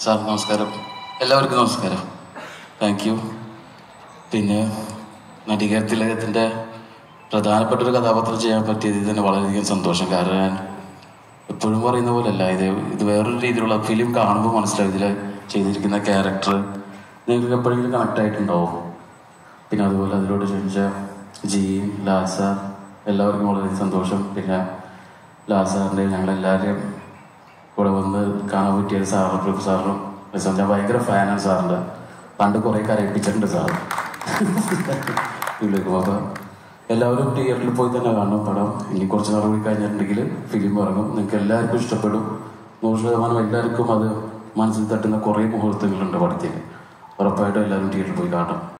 sir നമസ്കാരം എല്ലാവർക്കും നമസ്കാരം താങ്ക് യു പിന്നെ നടിക തിലകത്തിൻ്റെ പ്രധാനപ്പെട്ട ഒരു കഥാപാത്രം ചെയ്യാൻ പറ്റിയതിൽ തന്നെ വളരെയധികം സന്തോഷം കാരണം ഞാൻ എപ്പോഴും പറയുന്ന പോലെയല്ല ഇത് ഇത് വേറൊരു രീതിയിലുള്ള ഫിലിം കാണുമ്പോൾ മനസ്സിലാവും ഇതിൽ ചെയ്തിരിക്കുന്ന ക്യാരക്ടർ നിങ്ങൾക്ക് എപ്പോഴെങ്കിലും കണക്ട് ആയിട്ടുണ്ടാവും പിന്നെ അതുപോലെ അതിലൂടെ ചോദിച്ച ജീൻ ലാസ എല്ലാവർക്കും വളരെ സന്തോഷം പിന്നെ ലാസാറിൻ്റെ ഞങ്ങളെല്ലാവരെയും കൂടെ വന്ന് കാണാൻ പറ്റിയ ഒരു സാറും പ്രഭു സാറിനും രസം ഞാൻ ഭയങ്കര ഫാനാണ് സാറിൻ്റെ പണ്ട് കുറേ കരയിപ്പിച്ചിട്ടുണ്ട് സാർ ഇതിലേക്കും അപ്പം എല്ലാവരും തിയേറ്ററിൽ പോയി തന്നെ കാണണം പടം ഇനി കുറച്ച് നാൾ കൂടി കഴിഞ്ഞിട്ടുണ്ടെങ്കിൽ ഫിലിം ഇറങ്ങും നിങ്ങൾക്ക് എല്ലാവർക്കും ഇഷ്ടപ്പെടും നൂറ് ശതമാനം എല്ലാവർക്കും അത് മനസ്സിൽ തട്ടുന്ന കുറേ മുഹൂർത്തങ്ങളുണ്ട് പടത്തിൽ ഉറപ്പായിട്ടും എല്ലാവരും തിയേറ്ററിൽ പോയി കാണണം